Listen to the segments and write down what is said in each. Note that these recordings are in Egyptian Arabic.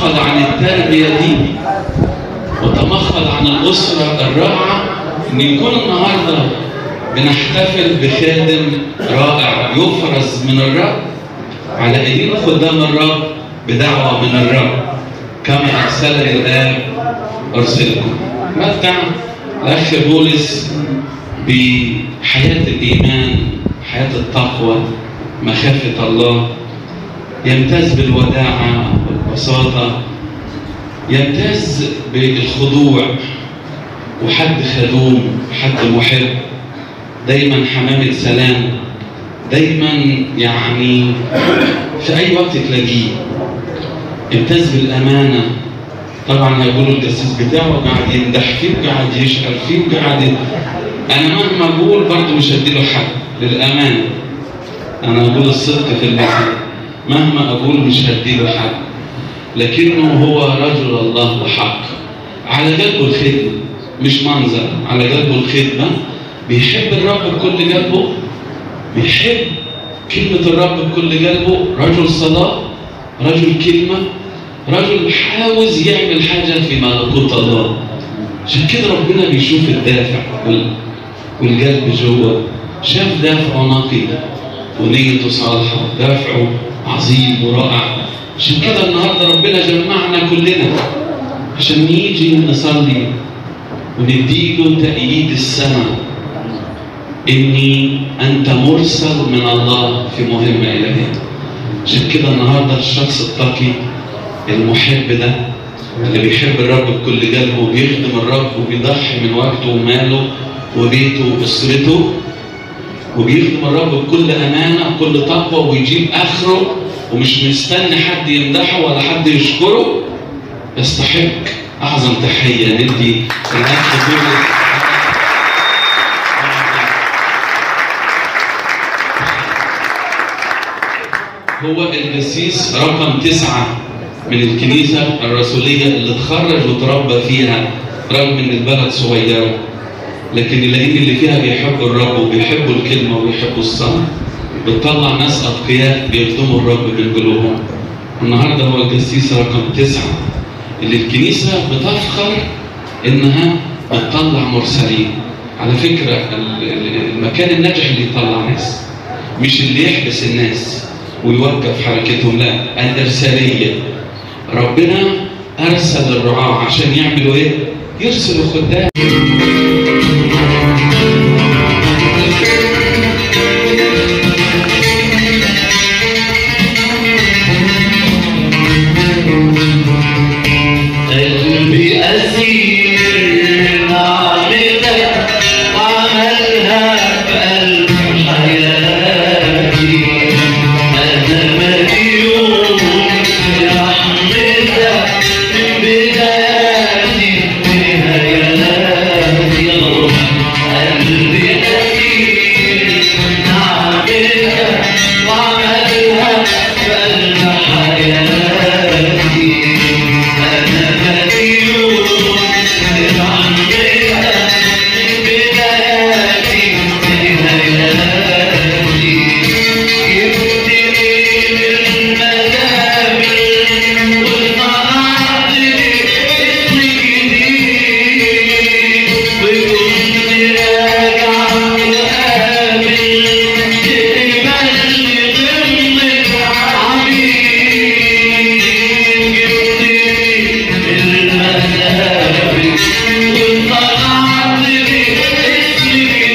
تمخض عن التربية دي وتمخض عن الأسرة الرائعة إن يكون النهاردة بنحتفل بخادم رائع يفرز من الرب على ايدين خدام الرب بدعوة من الرب كما أرسلني الآب أرسلكم متع الأخ بولس بحياة الإيمان حياة التقوى مخافة الله يمتاز بالوداعة والبساطة يمتاز بالخضوع وحد خدوم حد محب دايما حمامة سلام دايما يعني في أي وقت تلاقيه امتاز بالأمانة طبعا هيقولوا الجسيس بتاعه قاعد يمدح فيه وقاعد يشعر فيه وقاعد ي- أنا مهما أقول برضه مش هديله حق للأمانة أنا أقول الصدق في المسيح مهما أقول مش هديله حق لكنه هو رجل الله بحق على قلبه الخدمة مش منظر على قلبه الخدمة بيحب الرب بكل قلبه بيحب كلمة الرب بكل قلبه رجل صلاة رجل كلمة رجل عاوز يعمل حاجة في ملكوت الله عشان كده ربنا بيشوف الدافع وال- والقلب جوه شاف دافعه نقي ونيته صالحة دافعه عظيم ورائع عشان كده النهارده ربنا جمعنا كلنا عشان نيجي نصلي ونديله تأييد السماء إني أنت مرسل من الله في مهمة إلهية عشان كده النهارده الشخص التقي المحب ده اللي بيحب الرب بكل قلبه وبيخدم الرب وبيضحي من وقته وماله وبيته وأسرته وبيخدم الرب بكل أمانة بكل تقوى ويجيب آخره ومش مستني حد يمدحه ولا حد يشكره يستحق أعظم تحية ندي الأخ بولس هو القسيس رقم تسعة من الكنيسة الرسولية اللي اتخرج وتربى فيها رغم ان البلد صغيرة لكن لان اللي فيها بيحبوا الرب وبيحبوا الكلمة وبيحبوا الصلاة بتطلع ناس أتقياء بيخدموا الرب من قلوبهم النهارده هو القسيس رقم تسعة اللي الكنيسة بتفخر إنها بتطلع مرسلين على فكرة ال- ال- المكان الناجح اللي يطلع ناس مش اللي يحبس الناس ويوقف حركتهم لا الإرسالية ربنا أرسل الرعاة عشان يعملوا إيه؟ يرسلوا خدام قلبي أسير نعمتك وعملها بقلب حياتي أنا مديون برحمتك من بداياتي لنهاياتي يا رب قلبي أسير نعمتك وعملها بقلب حياتي أنا مديون برحمتك من بداياتي لنهاياتي جبتني من المدامر وطلعت اسم جديد وكنت راجع وقابل تقبلني ضمن عبيد جبتني من المدامر وطلعت باسم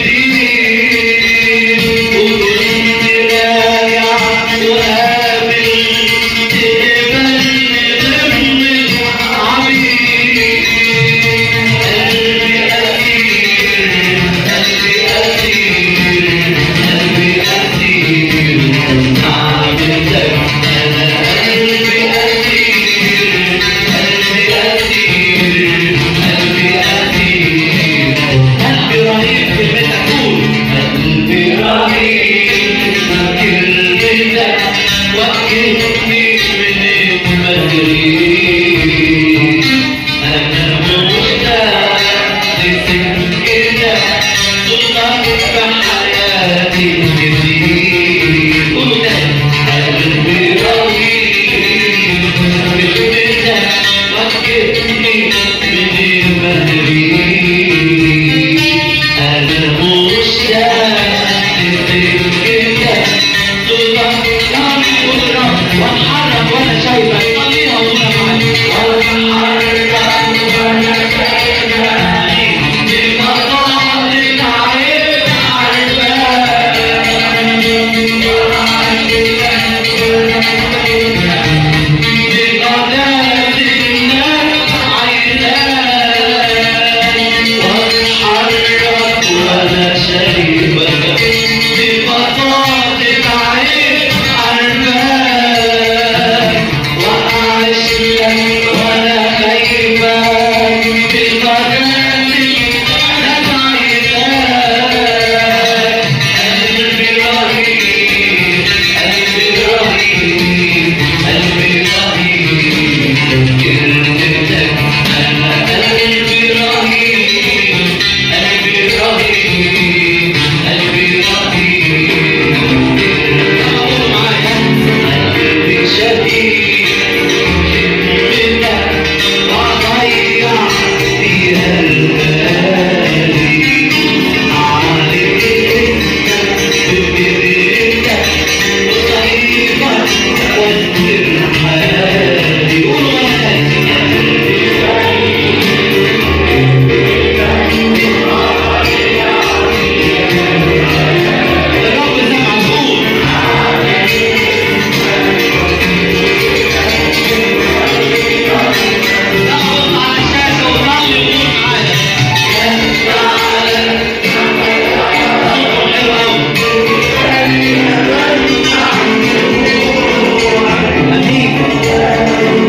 جديد وكنت راجع وقابل تقبلني ضمن عبيد قلبي أسير قلبي أسير قلبي أسير نعمتك أنا قلبي أسير قلبي أسير قلبي أسير قلبي رهيب كلمتك قول قلبي رهيب كلمتك يقول الرب واتحرك وانا شايفك صليها وقولها معايا واتحرك وانا شايفك بمطار العين بقناة الناس عيناك واتحرك وانا شايفك بمطار العين عرفاك واعيش لك وانا خايفك بقناة الناس عيناك قلبي رهيب قلبي رهيب قلبي رهيب كلمتك انا قلبي رهيب قلبي رهيب قلبي رهيب قولوا معايا قلبي شديد كلمتك وضيع فيها الغالي عليك ببريتك وطيبك وانتر حالي قولوا معايا الرب سمع صوت نقص على الشاشة وصلي وقول معايا صوته حلو أوي أمين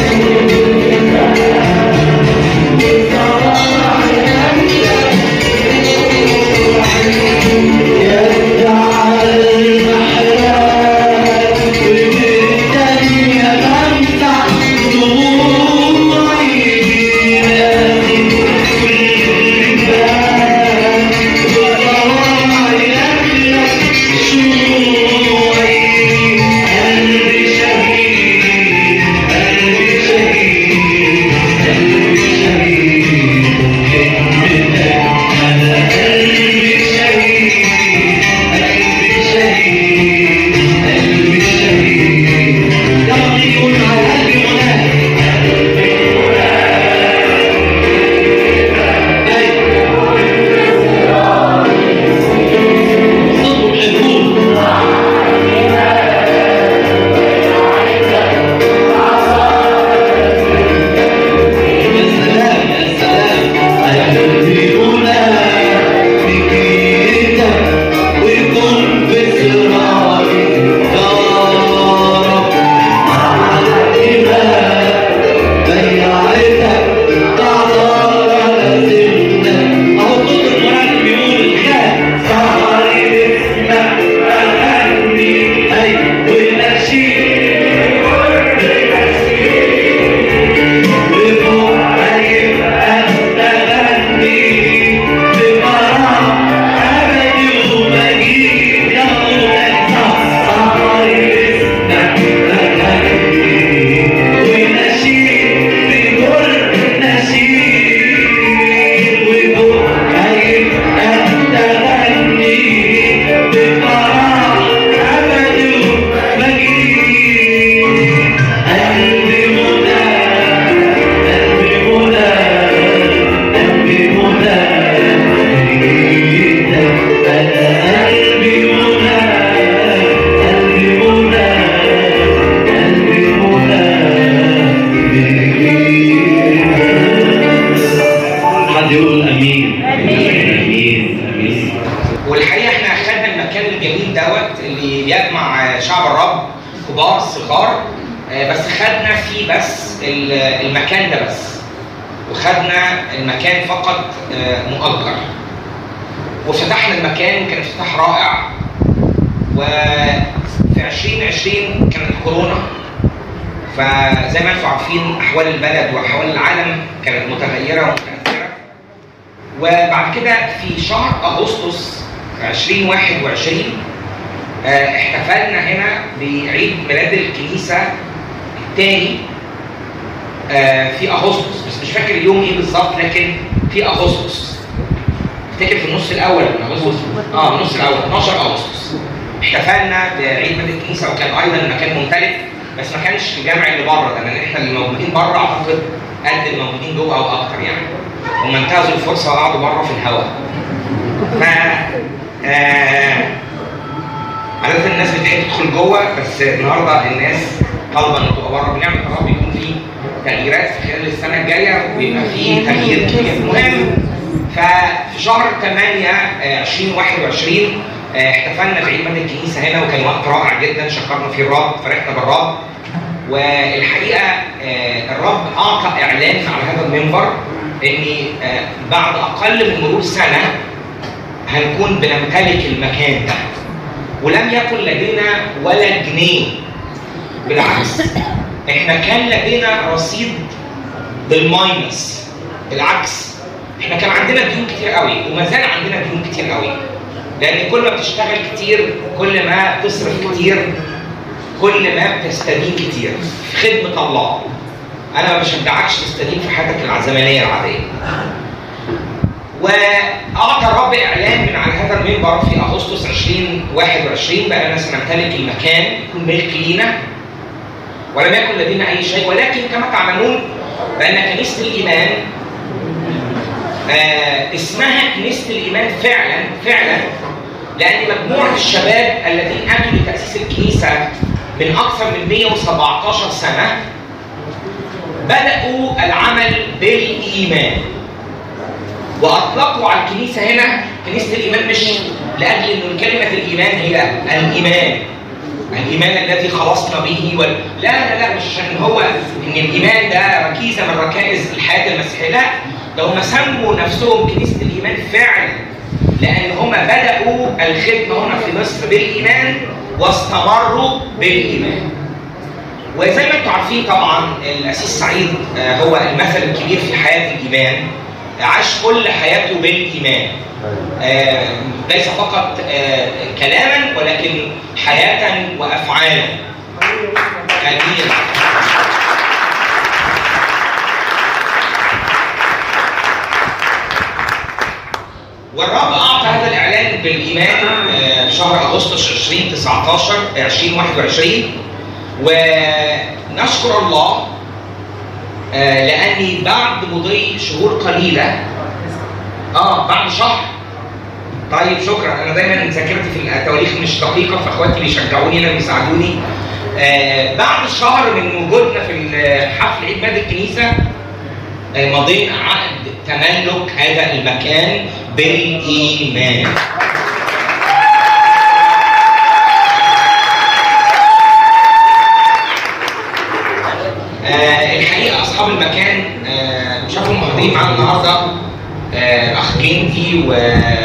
حد يقول امين امين امين والحقيقه احنا اخذنا المكان الجميل دوت اللي بيجمع شعب الرب كبار صغار آه، بس خدنا فيه بس ال- المكان ده بس وخدنا المكان فقط آه، مؤجر وفتحنا المكان كان افتتاح رائع وفي 2020 كانت كورونا فزي ما انتم عارفين احوال البلد واحوال العالم كانت متغيره ومتاثره وبعد كده في شهر اغسطس 2021 آه، احتفلنا هنا بعيد ميلاد الكنيسه الثاني في اغسطس بس مش فاكر اليوم ايه بالظبط لكن في اغسطس افتكر في النص الاول من اغسطس اه النص الاول 12 اغسطس احتفلنا احتفلنا بعيد ميلاد الكنيسه وكان ايضا المكان ممتلئ بس ما كانش الجامع اللي بره ده لان احنا اللي موجودين بره اعتقد قد الموجودين جوه او اكتر يعني هم انتهزوا الفرصه وقعدوا بره في الهواء ف آه عادة الناس بتحب تدخل جوه بس النهارده الناس طالبه ان تبقى بره بنعمه الرب يكون في تغييرات في خلال السنه الجايه ويبقى في تغيير كبير المهم ففي شهر 8 آه، 2021 آه، احتفلنا بعيد ميلاد الكنيسه هنا وكان وقت رائع جدا شكرنا فيه الرب فرحنا بالرب والحقيقه آه، الرب اعطى اعلان على هذا المنبر ان آه، بعد اقل من مرور سنه هنكون بنمتلك المكان ده ولم يكن لدينا ولا جنيه بالعكس احنا كان لدينا رصيد بالماينس بالعكس احنا كان عندنا ديون كتير قوي وما زال عندنا ديون كتير قوي لان كل ما بتشتغل كتير كل ما بتصرف كتير كل ما بتستدين كتير في خدمه الله انا ما بشجعكش تستدين في حياتك الزمنيه العاديه واعطى الرب اعلان من على هذا المنبر في اغسطس 2021 باننا سنمتلك المكان يكون ملك لينا ولم يكن لدينا اي شيء ولكن كما تعلمون بان كنيسه الايمان آه اسمها كنيسه الايمان فعلا فعلا لان مجموعه الشباب الذين اتوا لتاسيس الكنيسه من اكثر من 117 سنه بداوا العمل بالايمان واطلقوا على الكنيسه هنا كنيسه الايمان مش لاجل ان كلمه الايمان هي الايمان الايمان الذي خلصنا به وال... لا لا لا مش عشان هو ان الايمان ده ركيزه من ركائز الحياه المسيحيه لا ده هم سموا نفسهم كنيسه الايمان فعلا لان هم بداوا الخدمه هنا في مصر بالايمان واستمروا بالايمان وزي ما انتم عارفين طبعا الاسيس سعيد آه، هو المثل الكبير في حياه الايمان عاش كل حياته بالايمان آه، ليس فقط آه، كلاما ولكن حياه وافعالا امين والرب اعطى هذا الاعلان بالايمان آه، في شهر اغسطس 2019 آه، 2021 ونشكر الله آه، لاني بعد مضي شهور قليله اه بعد شهر طيب شكرا انا دايما ذاكرتي في التواريخ مش دقيقه فاخواتي بيشجعوني هنا بيساعدوني آه بعد شهر من وجودنا في حفل عيد ميلاد الكنيسه آه مضينا عقد تملك هذا المكان بالايمان آه الحقيقه اصحاب المكان آه شافوا المحاضرين معانا النهارده آه الاخ جندي و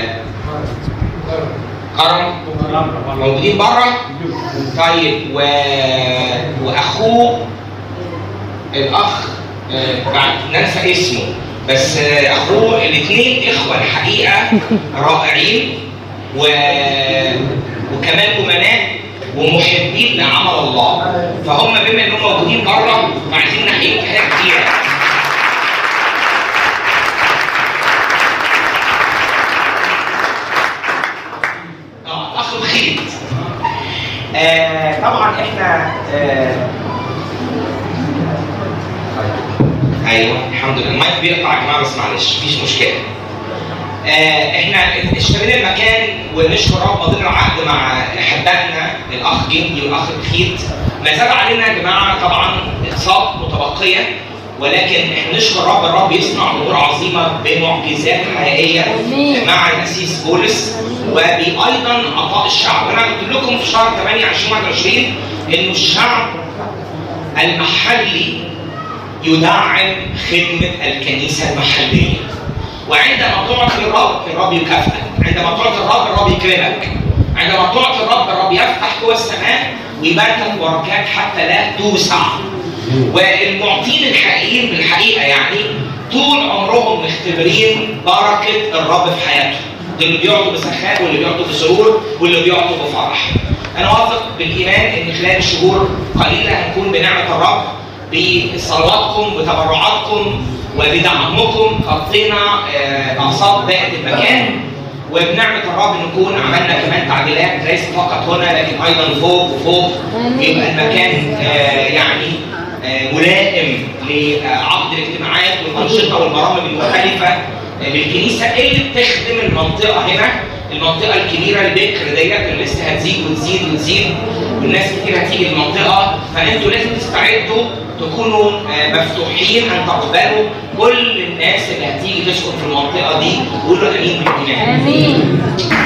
كرم موجودين بره طيب و... واخوه الاخ آه بعد ننسى اسمه بس آه اخوه الاثنين اخوه الحقيقه رائعين و... وكمان امناء ومحبين لعمل الله فهم بما انهم موجودين بره فعايزين ناحيين حاجات كتيره اه اخ الخيط آه طبعا احنا آه ايوه الحمد لله المايك بيقطع يا جماعه بس معلش مفيش مشكله آه احنا اشترينا المكان ونشكر رب مضينا العقد مع احبائنا الاخ جندي والاخ الخيط ما زال علينا يا جماعه طبعا اقساط متبقيه ولكن احنا نشكر رب الرب يصنع امور عظيمه بمعجزات حقيقيه مع الاسيس بولس وبايضا عطاء الشعب وانا قلت لكم في شهر 8 2021 انه الشعب المحلي يدعم خدمه الكنيسه المحليه وعندما تعطي الرب الرب يكافئك عندما تعطي الرب الرب يكرمك عندما تعطي الرب الرب يفتح جوه السماء ويباركك بركات حتى لا توسع والمعطين الحقيقيين بالحقيقه يعني طول عمرهم مختبرين بركه الرب في حياتهم اللي بيعطوا بسخاء واللي بيعطوا بسرور واللي بيعطوا بفرح انا واثق بالايمان ان خلال شهور قليله هنكون بنعمه الرب بصلواتكم وتبرعاتكم وبدعمكم غطينا اقساط باقي المكان وبنعمه الرب نكون عملنا كمان تعديلات ليس فقط هنا لكن ايضا فوق وفوق يبقى المكان آه يعني آه ملائم لعقد الاجتماعات والانشطه والبرامج المختلفه آه للكنيسه اللي بتخدم المنطقه هنا المنطقه الكبيره البكر ديت اللي لسه هتزيد وتزيد وتزيد والناس كتير هتيجي المنطقه فانتوا لازم تستعدوا تكونوا آه، مفتوحين ان تقبلوا كل الناس اللي هتيجي تسكن في المنطقه دي وقولوا امين بالايمان. امين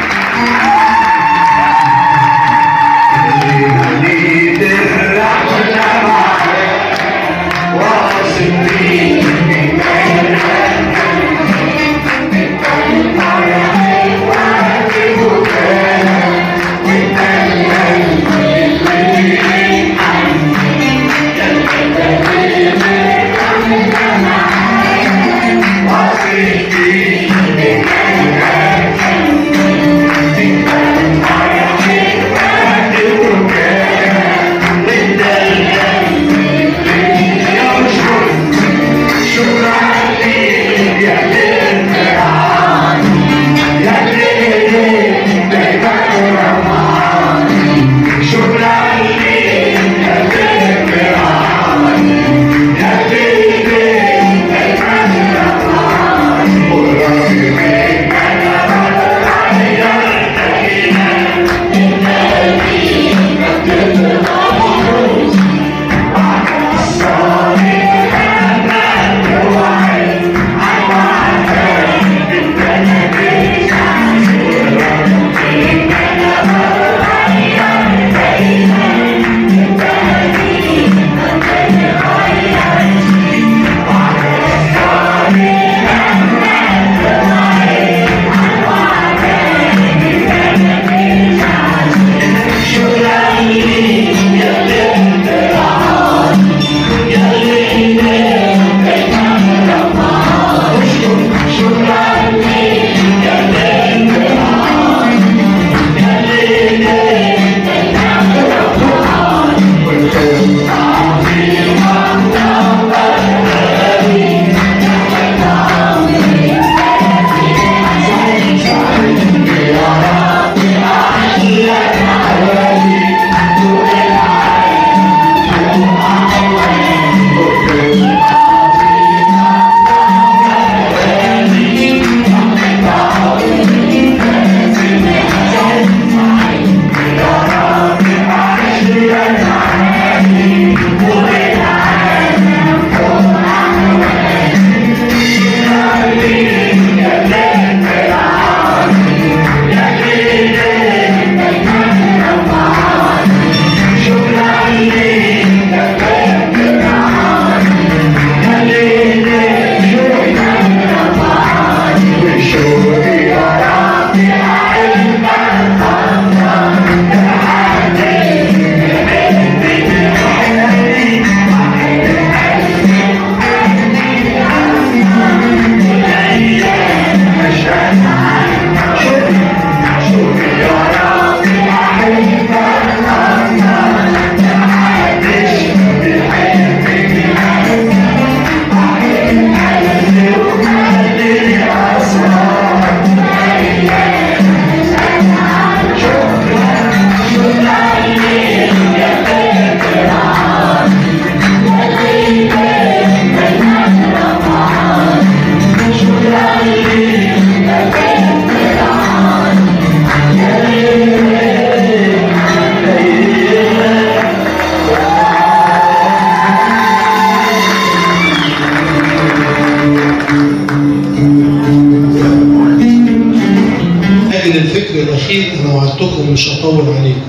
لكن الفكر الأخير أنا وعدتكم مش هطول عليكم.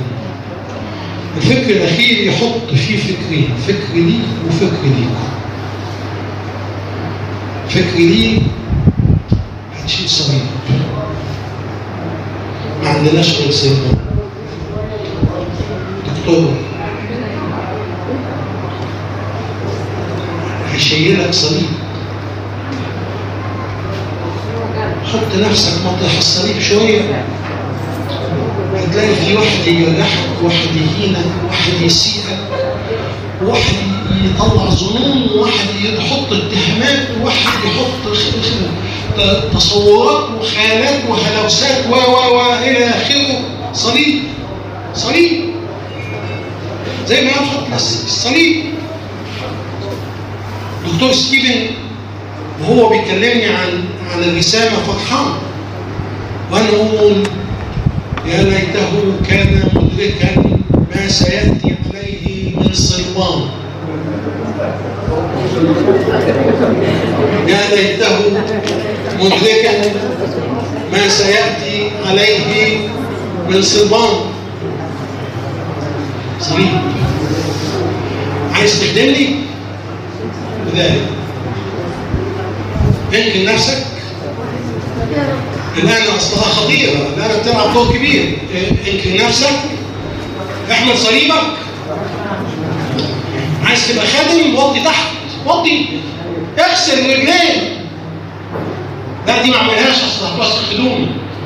الفكر الأخير يحط فيه فكرين، فكر لي وفكر ليكم. فكر لي هتشيل صليب. ما عندناش غير سيدنا. دكتور هيشيلك صليب. حط نفسك مطرح الصليب شوية هتلاقي في واحد يجرحك واحد يهينك واحد يسيئك واحد يطلع ظنون وواحد يحط اتهامات وواحد يحط خ- خ- ت- تصورات وخيالات وهلوسات و و و الى اخره صليب صليب زي ما يفرق الصليب دكتور ستيفن وهو بيكلمني عن عن الرسالة فرحان وأنا أقول يا ليته كان مدركا ما سيأتي عليه من صلبان يا ليته مدركا ما سيأتي عليه من صلبان صليب عايز تخدمني بذلك يمكن نفسك الآن أصلها خطيرة الآن بتلعب دور كبير يمكن نفسك احمل صليبك عايز تبقى خادم وطي تحت وطي اغسل رجلين لا دي ما اعملهاش اصل هتوسخ هدومي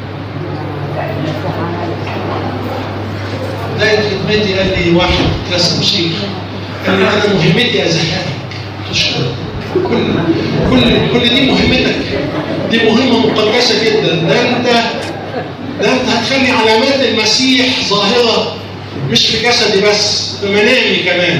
ده خدمتي قال لي واحد رسم شيخ قال لي انا مهمتي ازهقك تشكر كل كل كل دي مهمتك دي مهمه مقدسه جدا ده انت ده انت هتخلي علامات المسيح ظاهره مش في جسدي بس في منامي كمان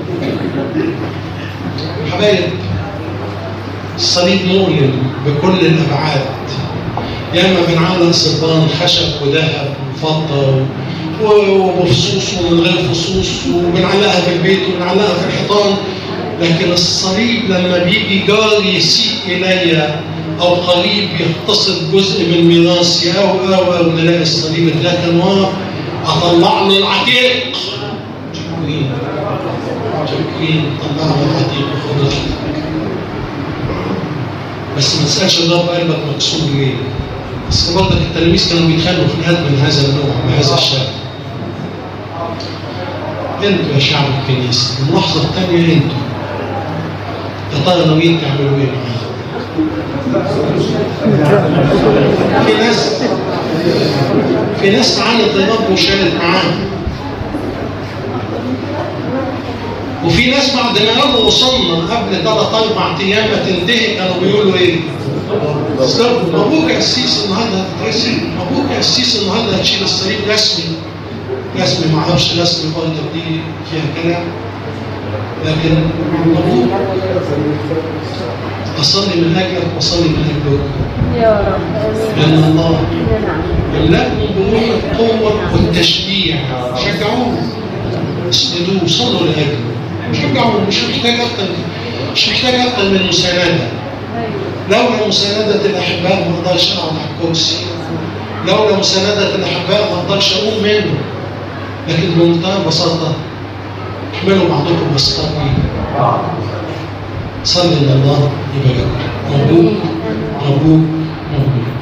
حبايب الصليب مؤلم بكل الابعاد ياما بنعلق صلبان خشب وذهب وفضه وبفصوص ومن غير فصوص وبنعلقها في البيت وبنعلقها في الحيطان لكن الصليب لما بيجي جار يسيء الي او قريب يغتصب جزء من ميراثي او او او نلاقي الصليب اتركن ورا اطلع له العتيق شكرين شكرين طلع له العتيق وخد راحتك بس ما تسالش الرب قلبك مكسور ليه بس برضك التلاميذ كانوا بيتخانقوا في الهدم من هذا النوع بهذا الشكل انتوا يا شعب الكنيسه الملاحظه الثانيه انتوا يا ترى ناويين تعملوا ايه معاهم؟ في ناس في ناس عانت الرب وشالت معاهم وفي ناس بعد ما قالوا وصلنا قبل ثلاث اربع ايام ما تنتهي كانوا بيقولوا ايه؟ استغفر مبروك يا قسيس النهارده هتترسم مبروك يا قسيس النهارده هتشيل الصليب رسمي رسمي ما اعرفش رسمي برضه دي فيها كلام لكن مبروك اصلي من اجلك واصلي من اجلك يا رب لان الله نعم يملأكم بروح القوة والتشجيع شجعوه اسندوه صلوا لأجله شجعوه مش محتاج أكتر مش محتاج أكتر من مساندة لولا مساندة الأحباء ما أقدرش أقعد على الكرسي لولا مساندة الأحباء ما أقدرش أقوم منه لكن بمنتهى البساطة احملوا بعضكم واستقبلوا صلي إن الله يبارك مبروك مبروك مبروك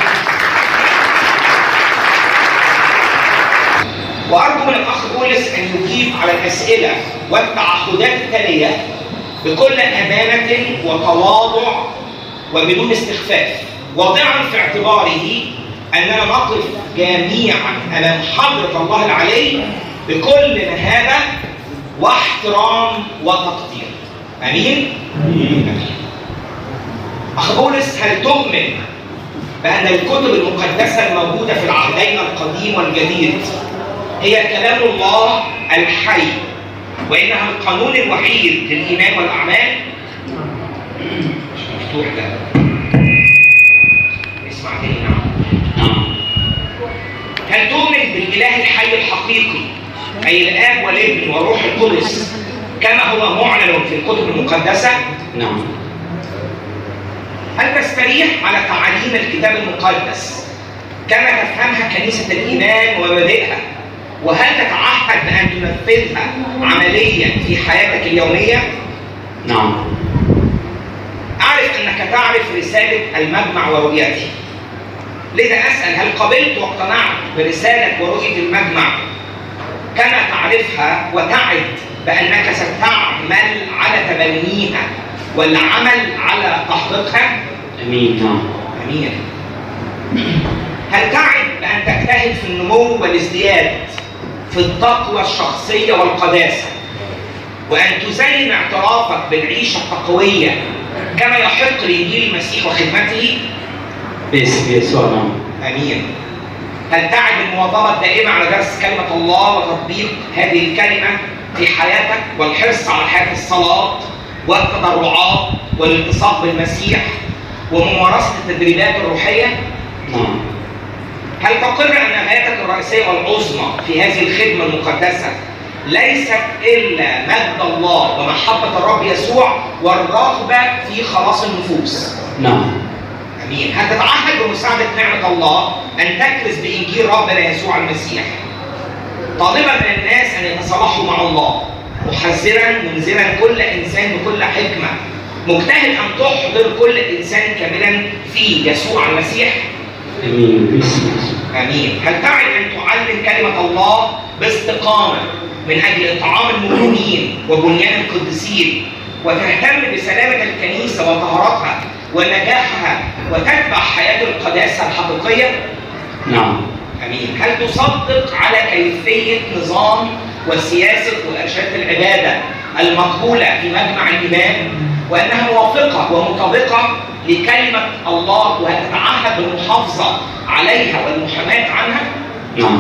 وارجو من الاخ بولس ان يجيب على الاسئله والتعهدات التاليه بكل امانه وتواضع وبدون استخفاف واضعا في اعتباره اننا نقف جميعا امام حضره الله العلي بكل مهابه واحترام وتقدير امين؟ امين اخ بولس هل تؤمن بان الكتب المقدسه الموجوده في العهدين القديم والجديد هي كلام الله الحي وانها القانون الوحيد للايمان والاعمال مش مفتوح ده اسمع تاني نعم نعم هل تؤمن بالاله الحي الحقيقي اي الاب والابن والروح القدس كما هو معلن في الكتب المقدسه نعم هل تستريح على تعاليم الكتاب المقدس كما تفهمها كنيسه الايمان ومبادئها وهل تتعهد بان تنفذها عمليا في حياتك اليوميه نعم أعرف أنك تعرف رسالة المجمع ورؤيته. لذا أسأل هل قبلت واقتنعت برسالة ورؤية المجمع كما تعرفها وتعد بأنك ستعمل على تبنيها والعمل على تحقيقها؟ امين نعم أمين. هل تعد بأن تجتهد في النمو والازدياد في التقوى الشخصية والقداسة وأن تزين اعترافك بالعيشة التقوية كما يحق لإنجيل المسيح وخدمته باسم يسوع نعم امين هل تعد المواظبه الدائمه على درس كلمه الله وتطبيق هذه الكلمه في حياتك والحرص على حياه الصلاه والتضرعات والالتصاق بالمسيح وممارسه التدريبات الروحيه نعم هل تقر ان غايتك الرئيسيه والعظمى في هذه الخدمه المقدسه ليست الا مجد الله ومحبه الرب يسوع والرغبه في خلاص النفوس نعم امين هتتعهد بمساعده نعمه الله ان تكرز بانجيل ربنا يسوع المسيح طالبا من الناس ان يتصالحوا مع الله محذرا منذرا كل انسان بكل حكمه مجتهد ان تحضر كل انسان كاملا في يسوع المسيح امين باسم يسوع امين هل تعد ان تعلم كلمه الله باستقامه من اجل اطعام المؤمنين وبنيان القديسين وتهتم بسلامه الكنيسه وطهارتها ونجاحها وتتبع حياه القداسه الحقيقيه نعم امين هل تصدق على كيفيه نظام وسياسه وارشاد العباده المقبوله في مجمع الايمان وانها موافقه ومطابقه لكلمه الله وهل تتعهد بالمحافظه عليها والمحاماه عنها نعم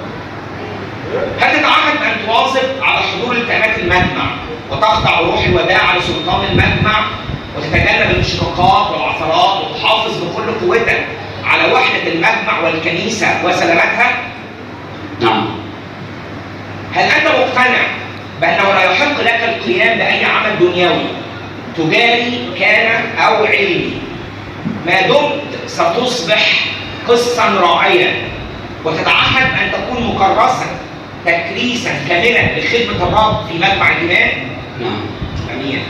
هل تتعهد ان تواظب على حضور التامات المجمع وتخضع روح الوداع لسلطان المجمع وتتجنب الاشتقاقات والعثرات وتحافظ بكل قوتك على وحده المجمع والكنيسه وسلامتها؟ نعم هل انت مقتنع بانه لا يحق لك القيام باي عمل دنيوي تجاري كان او علمي ما دمت ستصبح قسا راعيا وتتعهد ان تكون مكرسا تكريسا كاملا لخدمه الرب في مجمع الايمان نعم امين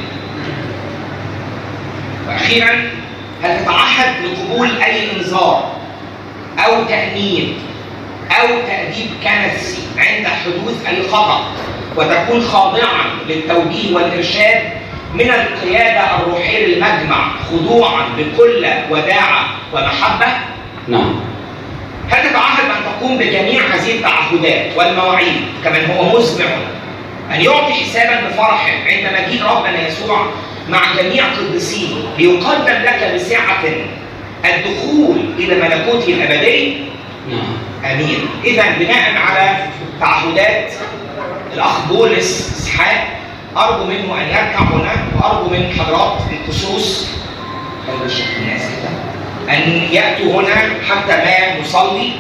واخيرا هل تتعهد لقبول اي انذار او تانيب او تاديب كنسي عند حدوث اي خطا وتكون خاضعا للتوجيه والارشاد من القياده الروحيه للمجمع خضوعا بكل وداعه ومحبه نعم هل تتعهد ان تقوم بجميع هذه التعهدات والمواعيد كمن هو مسمع ان يعطي حسابا بفرح عند مجيء ربنا يسوع مع جميع قديسيه ليقدم لك بسعه الدخول الى ملكوته الابدي نعم امين اذا بناء على تعهدات الاخ بولس اسحاق ارجو منه ان يركع هنا وارجو من حضرات الخصوص خلي الشيخ الناس كده ان ياتوا هنا حتى ما نصلي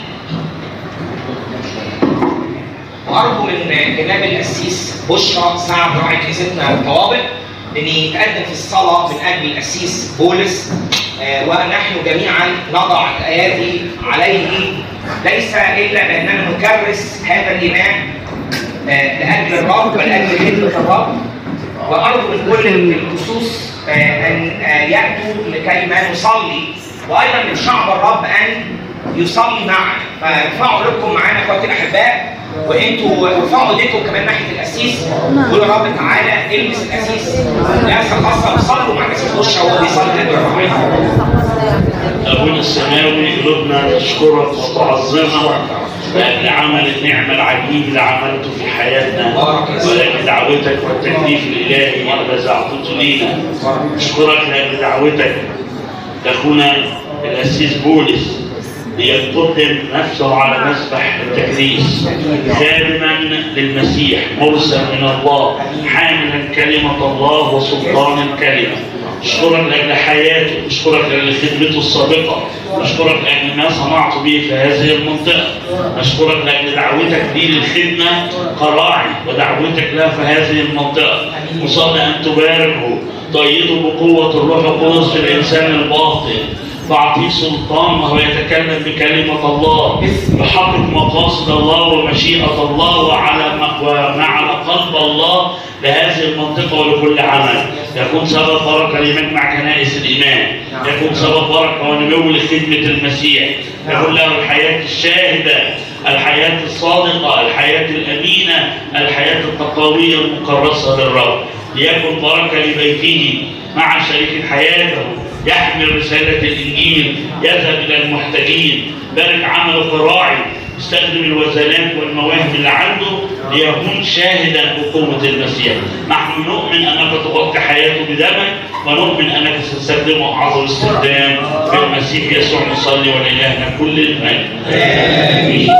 وارجو من جناب القسيس بشرى سعد راعي كنيستنا الطوابق ان يتقدم في الصلاه من اجل القسيس بولس آه، ونحن جميعا نضع الايادي عليه ليس الا باننا نكرس هذا الايمان آه، لاجل الرب ولاجل خدمه الرب وارجو من كل الخصوص آه، ان آه، ياتوا لكي ما نصلي وايضا من شعب الرب ان يصلي معنا فارفعوا قلوبكم معانا اخواتي الاحباء وانتوا ارفعوا ايديكم كمان ناحيه القسيس قولوا يا رب تعالى البس القسيس لمسه خاصه صلوا مع القسيس بشرى وهو بيصلي ادعوا الرحمن أبونا السماوي قلوبنا تشكرك وتعظمك لأجل عمل النعمة العجيب اللي عملته في حياتنا ولأجل دعوتك والتكليف الإلهي الذي أعطيته لينا أشكرك لأجل دعوتك لأخونا الأسيس بولس ليقدم نفسه على مسبح التكريس خادما للمسيح مرسل من الله حاملا كلمة الله وسلطان الكلمة أشكرك لأجل حياته أشكرك لأجل خدمته السابقة أشكرك لأجل ما صنعت به في هذه المنطقة أشكرك لأجل دعوتك لي للخدمة كراعي ودعوتك له في هذه المنطقة وصلي أن تباركه تؤيده بقوة الروح القدس في الإنسان الباطن فأعطيه سلطان وهو يتكلم بكلمة الله يحقق مقاصد الله ومشيئة الله وعلى ومع قلب الله لهذه المنطقة ولكل عمل يكون سبب بركة لمجمع كنائس الإيمان يكون سبب بركة ونمو لخدمة المسيح يكون له الحياة الشاهدة الحياة الصادقة الحياة الأمينة الحياة التقوية المكرسة للرب ليكن بركة لبيته مع شريك حياته يحمل رسالة الإنجيل يذهب إلى المحتاجين بارك عمله كراعي استخدم الوزنات والمواهب اللي عنده ليكون شاهدا بقوة المسيح نحن نؤمن أنك تغطي حياته بدمك ونؤمن أنك ستستخدمه أعظم استخدام في المسيح يسوع نصلي ولإلهنا كل المجد آمين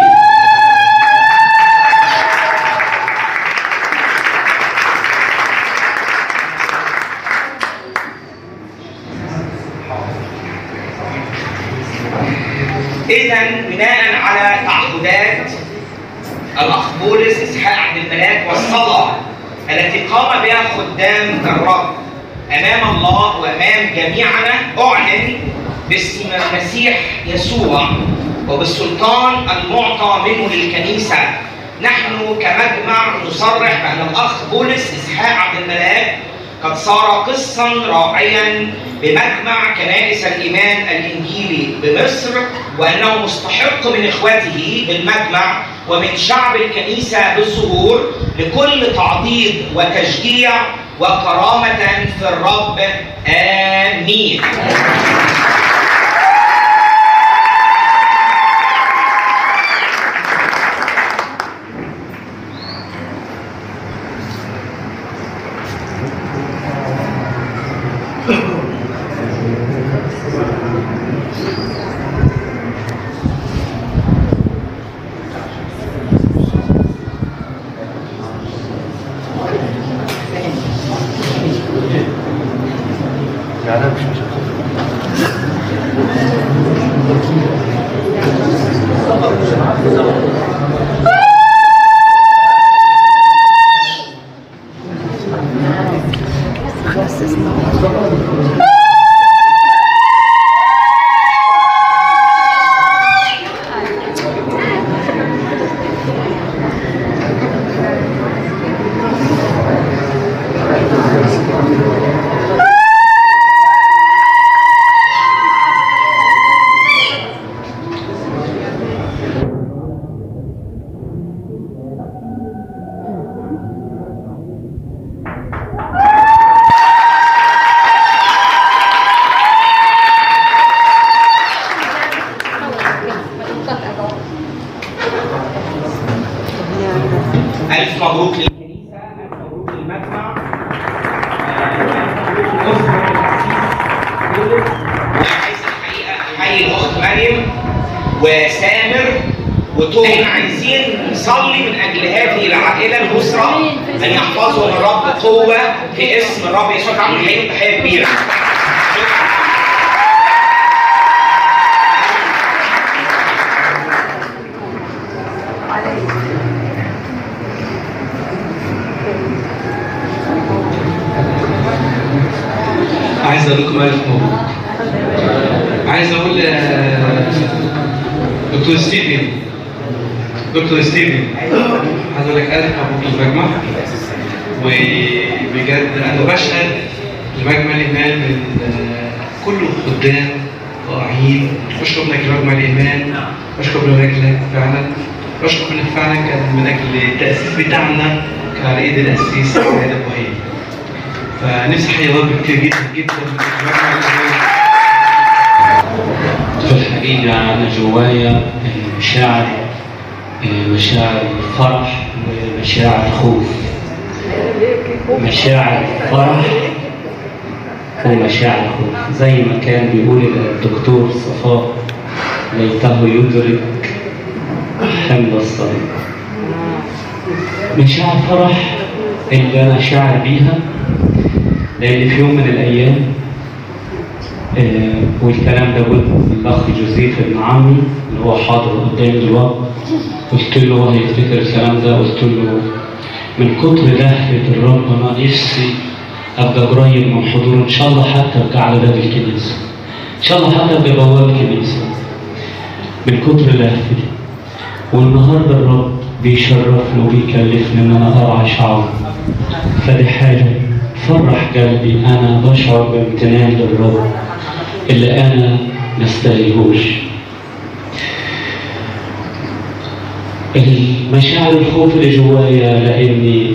اذا بناء على تعهدات الاخ بولس اسحاق عبد الملاك والصلاه التي قام بها خدام الرب امام الله وامام جميعنا اعلن باسم المسيح يسوع وبالسلطان المعطى منه للكنيسه نحن كمجمع نصرح بان الاخ بولس اسحاق عبد الملاك قد صار قسا راعيا بمجمع كنائس الايمان الانجيلي بمصر وانه مستحق من اخوته بالمجمع ومن شعب الكنيسه بالظهور لكل تعضيد وتشجيع وكرامه في الرب امين. ألف مبروك للكنيسة ألف مبروك للمجمع عايز الحقيقة أحيي الأخت مريم وسامر وتوم احنا عايزين نصلي من أجل هذه العائلة الأسرة أن يحفظهم الرب قوة في اسم الرب يسوع تعالوا نحييهم تحية كبيرة عايز اقول لكم الف مبروك عايز اقول آه، دكتور ستيفن دكتور ستيفن عايز اقول لك الف مبروك للمجمع وبجد انا بشهد لمجمع الايمان من آه، كل الخدام رائعين بشكر لك مجمع الايمان بشكر لك فعلا بشكر لك فعلا كان من اجل التاسيس بتاعنا كان على ايد الاسيس سيد ابراهيم فنفسي احيي الرب كتير جدا جدا مجمع الايمان في الحقيقة أنا جوايا مشاعر مشاعر فرح ومشاعر خوف مشاعر فرح ومشاعر خوف زي ما كان بيقول الدكتور صفاء ليته يدرك حمل الصليب مشاعر فرح اللي أنا شاعر بيها لأن في يوم من الأيام آه، والكلام ده قلت الاخ جوزيف ابن عمي اللي هو حاضر قدامي دلوقتي قلت له هو هيفتكر الكلام ده قلت له من كتر لهفة الرب انا نفسي ابقى قريب من حضوره ان شاء الله حتى ابقى على باب الكنيسه ان شاء الله حتى ابقى بواب كنيسه من كتر لهفتي والنهارده الرب بيشرفني وبيكلفني ان انا ارعى شعبه فدي حاجه فرح قلبي انا بشعر بامتنان للرب اللي انا ما استاهلهوش المشاعر الخوف اللي جوايا لاني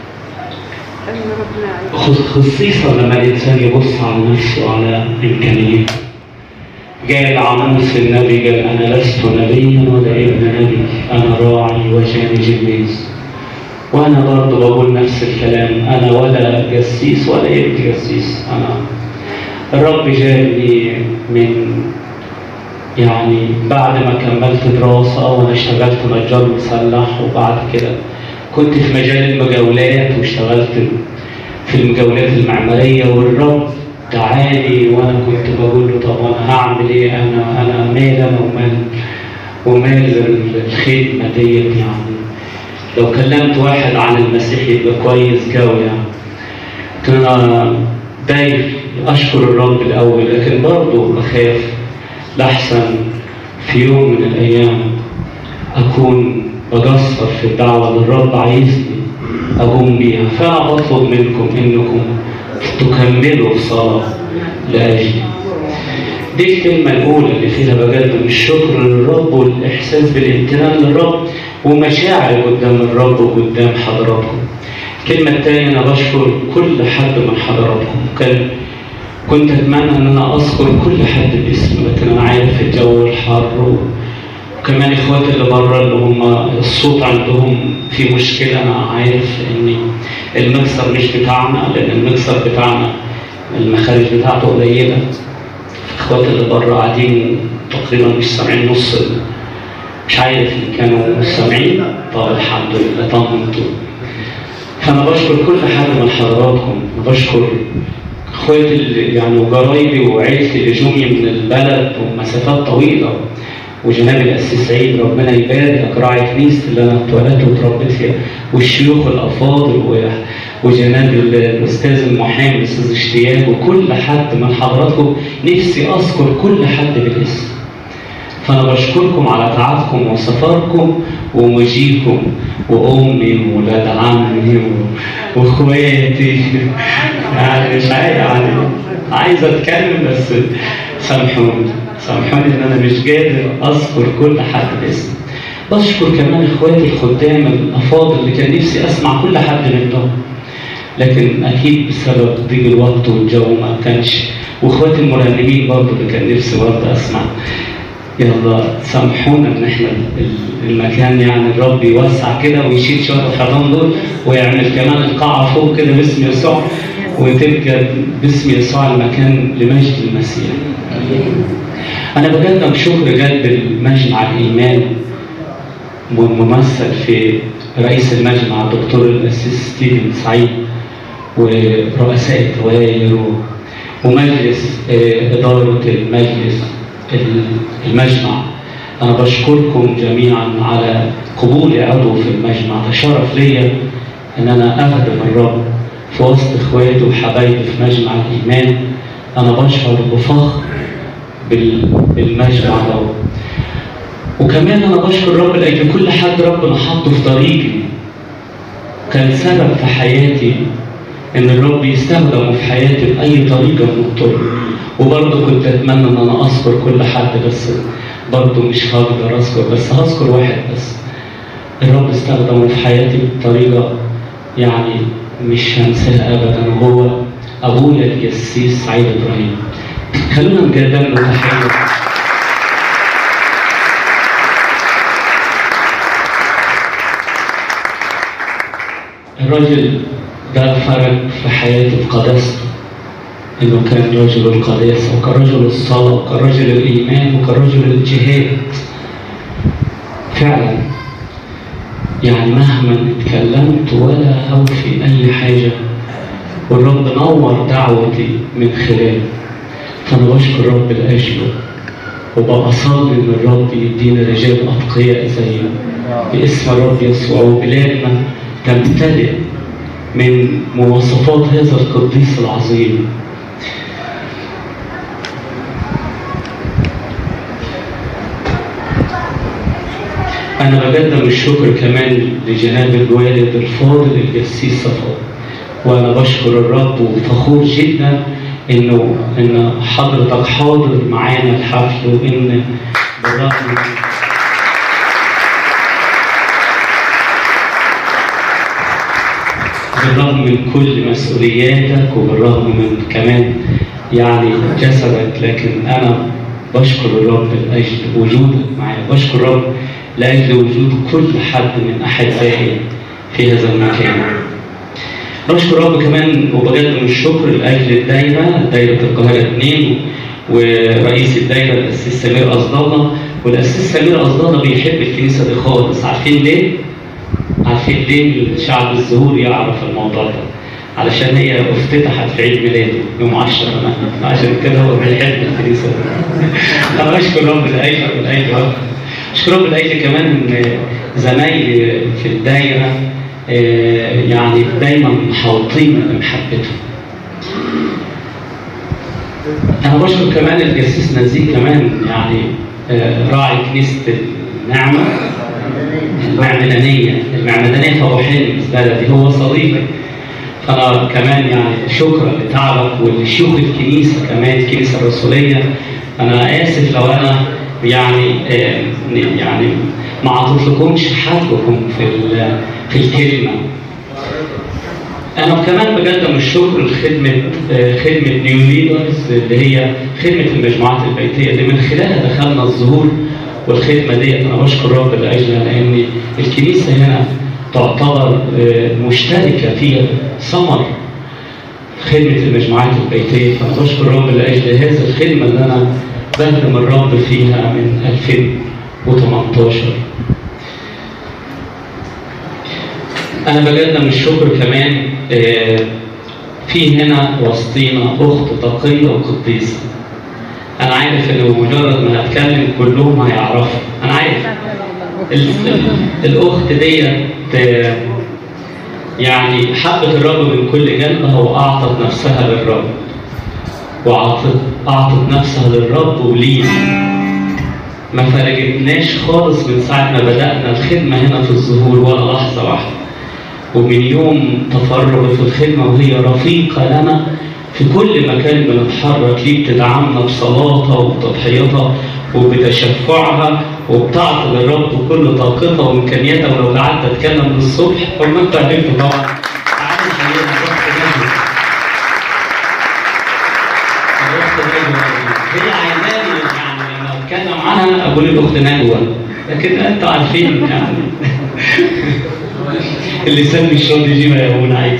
خص- خصيصا لما الانسان يبص على نفسه على امكانياته قال عموس النبي قال انا لست نبيا ولا ابن نبي انا راعي وجاني جميز وانا برضه بقول نفس الكلام انا ولا جسيس ولا ابن جسيس انا الرب جابني من يعني بعد ما كملت دراسة وأنا اشتغلت نجار مسلح وبعد كده كنت في مجال المجاولات واشتغلت في المجاولات المعمارية والرب دعاني وأنا كنت بقول له طب أنا هعمل إيه أنا أنا مال أنا ومال ومال الخدمة ديت يعني لو كلمت واحد عن المسيح يبقى كويس قوي يعني كنت أنا داير أشكر الرب الأول لكن برضه بخاف لحسن في يوم من الأيام أكون بقصر في الدعوة اللي الرب عايزني أقوم بيها فأنا بطلب منكم إنكم تكملوا الصلاة لأجلي دي الكلمة الأولى اللي فيها بقدم الشكر للرب والإحساس بالامتنان للرب ومشاعر قدام الرب وقدام حضراتكم الكلمة الثانية أنا بشكر كل حد من حضراتكم كان كنت أتمنى إن أنا أذكر كل حد باسمه لكن أنا عارف الجو الحر وكمان إخواتي اللي بره اللي هم الصوت عندهم في مشكلة أنا عارف إن المكسر مش بتاعنا لأن المكسر بتاعنا المخارج بتاعته قليلة إخواتي اللي بره قاعدين تقريبا مش سامعين نص ال- مش عارف إن كانوا سامعين طب الحمد لله طمنتوا فأنا بشكر كل حد من حضراتكم بشكر اخواتي اللي- يعني وقرايبي وعيلتي اللي جوني من البلد ومسافات طويله وجناب الاسيس سعيد ربنا يبارك راعي كنيستي اللي انا اتولدت واتربيت فيها والشيوخ الافاضل و- وجناب ال- الاستاذ المحامي الاستاذ اشتياق وكل حد من حضراتكم نفسي اذكر كل حد بالاسم فأنا بشكركم على تعبكم وسفركم ومجيكم وأمي وولاد عمي و- وإخواتي يعني مش عايز يعني عايز أتكلم بس سامحوني سامحوني إن أنا مش قادر أذكر كل حد باسم بشكر كمان إخواتي الخدام الأفاضل اللي كان نفسي أسمع كل حد منهم لكن اكيد بسبب ضيق الوقت والجو ما كانش واخواتي المرنمين برضه اللي كان نفسي برضه اسمع يلا سامحونا ان احنا ال- المكان يعني الرب يوسع كده ويشيل شويه الحيطان دول ويعمل كمان القاعه فوق كده باسم يسوع وتبقى باسم يسوع المكان لمجد المسيح. انا بقدم شكر جد لمجمع الايمان والممثل في رئيس المجمع الدكتور الاسيس ستيفن سعيد ورؤساء الدوائر و- ومجلس آه، إدارة المجلس ال- المجمع أنا بشكركم جميعا على قبولي عضو في المجمع ده شرف ليا إن أنا أخدم الرب في وسط إخواتي وحبايبي في مجمع الإيمان أنا بشعر بفخر بال- بالمجمع ده وكمان أنا بشكر الرب لأجل كل حد ربنا حطه في طريقي كان سبب في حياتي ان الرب يستخدمه في حياتي باي طريقه من الطرق وبرضه كنت اتمنى ان انا اذكر كل حد بس برضه مش هقدر اذكر بس هذكر واحد بس الرب استخدمه في حياتي بطريقه يعني مش هنساها ابدا وهو ابويا الجسيس سعيد ابراهيم خلونا نقدم له تحيه الراجل ده فرق في حياتي بقداسته انه كان رجل القداسه وكان رجل الصلاه وكان رجل الايمان وكان رجل الجهاد فعلا يعني مهما اتكلمت ولا اوفي اي حاجه والرب نور دعوتي من خلاله فانا بشكر الرب لاجله وبصلي ان الرب يدينا رجال اتقياء زيه باسم الرب يسوع وبلادنا تمتلئ من مواصفات هذا القديس العظيم أنا بقدم الشكر كمان لجناب الوالد الفاضل الجسيس صفوان وأنا بشكر الرب وفخور جدا إنه إن حضرتك حاضر معانا الحفل وإن بالرغم من بالرغم من كل مسؤولياتك وبالرغم من كمان يعني جسدك لكن انا بشكر الرب لاجل وجودك معايا بشكر الرب لاجل وجود كل حد من احبائي في هذا المكان نشكر رب كمان وبقدم الشكر لاجل الدايره دايره القاهره اثنين ورئيس الدايره الاسيس سمير اصدالة والاسيس سمير اصدالة بيحب الكنيسه دي خالص عارفين ليه؟ عارفين ليه الشعب الزهور يعرف الموضوع ده؟ علشان هي افتتحت في عيد ميلاده يوم 10 عشان كده هو بيحب الكنيسه دي. انا بشكر رب لاجل لاجل رب اشكر رب لاجل كمان ان زمايلي في الدايره آه، يعني دايما محاوطين بمحبتهم انا بشكر كمان الجسيس نزيه كمان يعني آه، راعي كنيسه النعمه المعمدانيه المعمدانيه فروحيه بالنسبه لي هو صديقي فانا كمان يعني شكرا لتعبك ولشيوخ الكنيسه كمان الكنيسه الرسوليه انا اسف لو انا يعني آه، يعني ما عطيتلكمش حقكم في ال- في الكلمه انا كمان بقدم الشكر لخدمه آه، خدمه نيو ليدرز اللي هي خدمه المجموعات البيتيه اللي من خلالها دخلنا الظهور والخدمه ديت انا بشكر رب لاجلها لان الكنيسه هنا تعتبر آه، مشتركه في ثمر خدمه المجموعات البيتيه فانا بشكر رب لاجل هذه الخدمه اللي انا بخدم الرب فيها من 2018 أنا بقدم الشكر كمان آه، في هنا وسطينا أخت تقية وقديسة أنا عارف إن بمجرد ما هتكلم كلهم هيعرفوا أنا عارف ال- ال- الأخت ديت آه، يعني حبت الرب من كل قلبها وأعطت نفسها للرب وأعطت أعطت نفسها للرب ولينا ما فرقتناش خالص من ساعة ما بدأنا الخدمة هنا في الظهور ولا لحظة واحدة ومن يوم تفرغ في الخدمة وهي رفيقة لنا في كل مكان بنتحرك ليه بتدعمنا بصلاتها وبتضحيتها وبتشفعها وبتعطي للرب بكل طاقتها وامكانياتها ولو قعدت اتكلم للصبح طب ما انت عرفت طبعا عارف هي الأخت نجوى. الأخت نجوى هي عايزاني يعني لما اتكلم عنها اقول الاخت نجوى لكن انتوا عارفين يعني اللسان مش راضي يجيبها يا ابونا عايز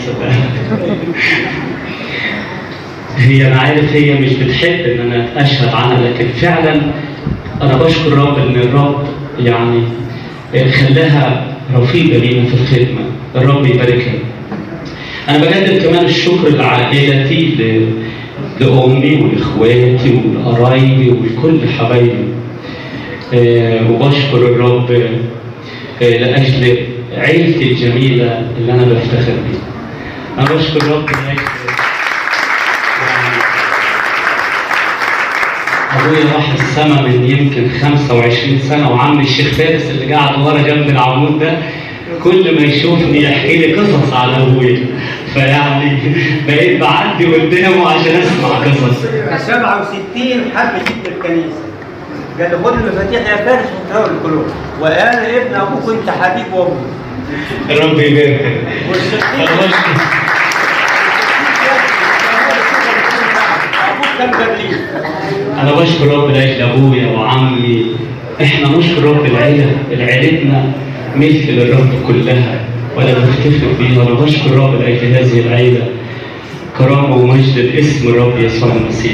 هي انا عارف هي مش بتحب ان انا اشهد عنها لكن فعلا انا بشكر رب ان الرب يعني خلاها رفيقه لينا في الخدمه الرب يباركها انا بقدم كمان الشكر لعائلتي ل- لامي ولاخواتي ولقرايبي ولكل حبايبي آه، وبشكر الرب آه، لاجل عيلتي الجميله اللي انا بفتخر بيها انا بشكر الرب لاجل يعني ابويا راح السما من يمكن 25 سنه وعمي الشيخ فارس اللي قاعد ورا جنب العمود ده كل ما يشوفني يحكي لي قصص على ابويا فيعني بقيت بعدي قدامه عشان اسمع قصص 67 حب يجيب الكنيسه قال له خد المفاتيح يا فارس وانت القلوب وانا ابن ابوك انت حبيب وابوك الرب يبارك والستين أنا بشكر ابوك كان برلين انا بشكر رب لاجل ابويا وعمي احنا نشكر رب العيله عيلتنا ملك للرب كلها وانا بفتخر بيها وانا بشكر رب لاجل هذه العيله كرامه ومجد باسم الرب يسوع المسيح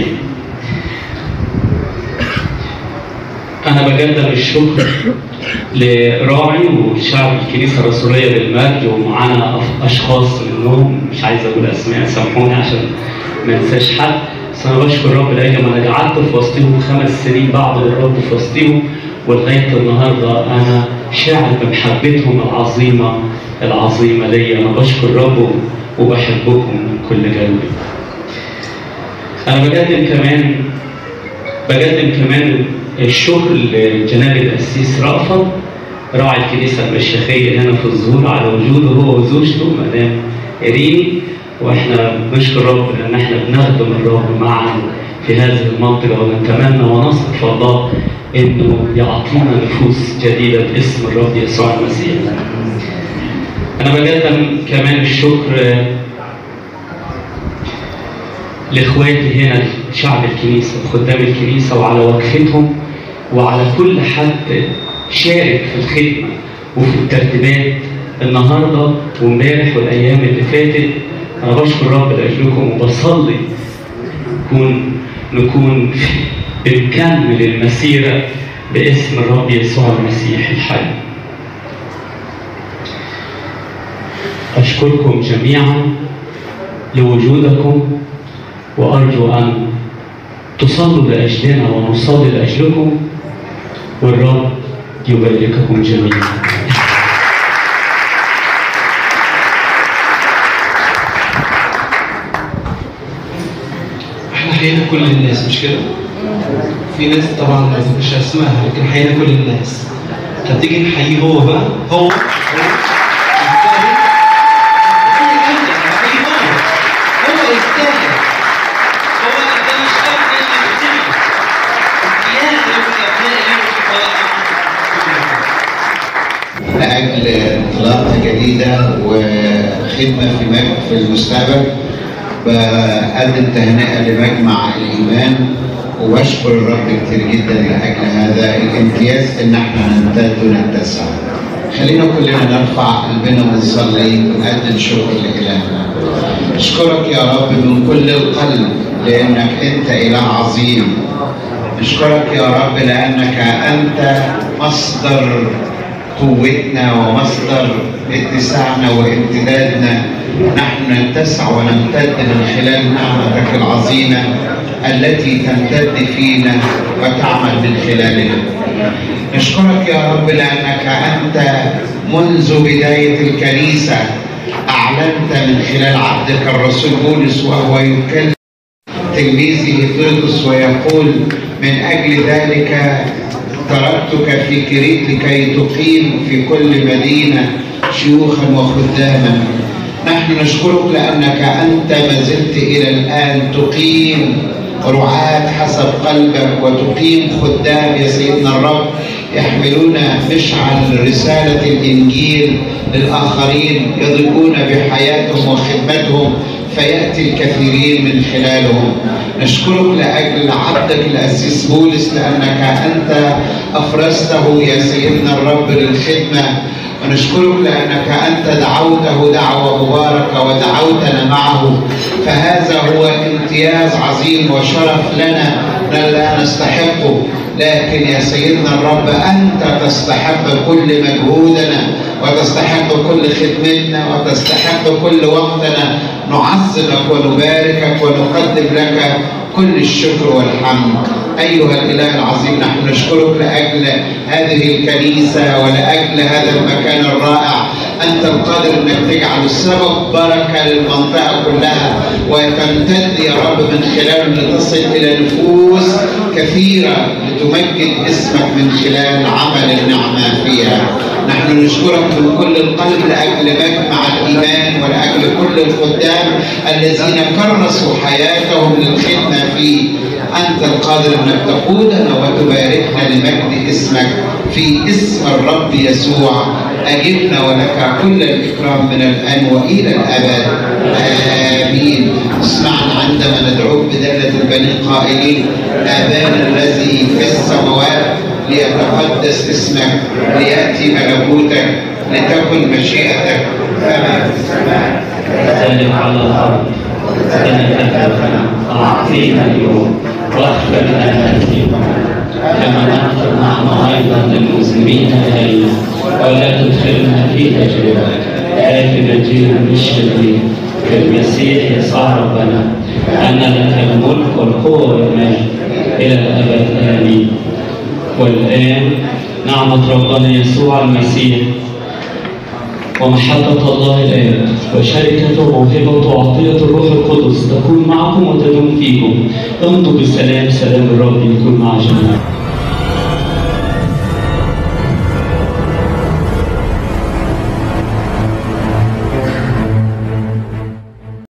انا بقدم الشكر لراعي وشعب الكنيسه الرسوليه بالمجد ومعانا أف- اشخاص منهم مش عايز اقول اسماء سامحوني عشان ما انساش حد بس انا بشكر الرب لاجل ما انا قعدت في وسطهم خمس سنين بعبد الرب في وسطهم ولغايه النهارده انا شاعر بمحبتهم العظيمه العظيمه ليا انا بشكر الرب وبحبكم من كل قلبي. انا بقدم كمان بقدم كمان الشكر لجناب القسيس رأفت راعي الكنيسة المشيخية هنا في الظهور على وجوده هو وزوجته مدام إريني واحنا بنشكر رب لان احنا بنخدم الرب معا في هذه المنطقة ونتمنى ونثق في الله انه يعطينا نفوس جديدة باسم الرب يسوع المسيح. انا بقدم كمان الشكر لاخواتي هنا شعب الكنيسه وخدام الكنيسه وعلى وقفتهم وعلى كل حد شارك في الخدمه وفي الترتيبات النهارده وامبارح والايام اللي فاتت انا بشكر الرب لاجلكم وبصلي نكون نكون بنكمل المسيره باسم الرب يسوع المسيح الحي. اشكركم جميعا لوجودكم وارجو ان تصلوا لاجلنا ونصلي لاجلكم والرب يبارككم جميعا. احنا حيينا كل الناس مش كده؟ في ناس طبعا ما ذكرش اسمائها لكن حيينا كل الناس. طب تيجي نحييه هو بقى هو هو يستاهل. نحييه هو. هو يستاهل. هو ده مش ابن المسيح. يا ابن ابناء لأجل انطلاقة جديدة وخدمة في مج- في المستقبل بقدم تهنئة لمجمع الإيمان وبشكر الرب كتير جدا لأجل هذا الامتياز إن احنا نمتد ونتسع. خلينا كلنا نرفع قلبنا ونصلي ونقدم شكر لإلهنا. أشكرك يا رب من كل القلب لأنك أنت إله عظيم. نشكرك يا رب لأنك أنت مصدر قوتنا ومصدر اتساعنا وامتدادنا نحن نتسع ونمتد من خلال نعمتك العظيمة التي تمتد فينا وتعمل من خلالنا نشكرك يا رب لأنك أنت منذ بداية الكنيسة أعلنت من خلال عبدك الرسول بولس وهو يتكلم تلميذه تيتوس ويقول من أجل ذلك تركتك في كريت لكي تقيم في كل مدينة شيوخا وخداما نحن نشكرك لأنك أنت ما زلت إلى الآن تقيم رعاة حسب قلبك وتقيم خدام يا سيدنا الرب يحملون مشعل رسالة الإنجيل للآخرين يضيئون بحياتهم وخدمتهم فيأتي الكثيرين من خلالهم نشكرك لأجل عبدك الأسيس بولس لأنك أنت أفرزته يا سيدنا الرب للخدمة ونشكرك لأنك أنت دعوته دعوة مباركة ودعوتنا معه فهذا هو امتياز عظيم وشرف لنا لا نستحقه لكن يا سيدنا الرب أنت تستحق كل مجهودنا وتستحق كل خدمتنا وتستحق كل وقتنا نعظمك ونباركك ونقدم لك كل الشكر والحمد أيها الإله العظيم نحن نشكرك لأجل هذه الكنيسة ولأجل هذا المكان الرائع أنت القادر أنك تجعل السبب بركة للمنطقة كلها وتمتد يا رب من خلاله لتصل إلى نفوس كثيرة لتمجد اسمك من خلال عمل النعمة فيها نحن نشكرك من كل القلب لأجل مجمع الإيمان ولأجل كل الخدام الذين كرسوا حياتهم للخدمة فيه أنت القادر أنك تقودنا وتباركنا لمجد اسمك في اسم الرب يسوع أجبنا ولك كل الإكرام من الآن وإلى الأبد آمين اسمعنا عندما ندعوك بدلة البنين قائلين آبانا الذي في السماوات ليتقدس اسمك ليأتي ملكوتك لتكن مشيئتك كما في السماء كذلك على الأرض كما كتبنا أعطينا اليوم واغفر لنا ذنوبنا كما نغفر نحن أيضا للمذنبين إلينا ولا تدخلنا في تجربة لكن نجينا من الشرير بالمسيح يسوع ربنا أن لك الملك والقوة والمجد إلى الأبد آمين والآن نعمة ربنا يسوع المسيح ومحبة الله الآب وشركة وموهبة وعطية الروح القدس تكون معكم وتدوم فيكم امضوا بالسلام سلام الرب يكون مع جميعكم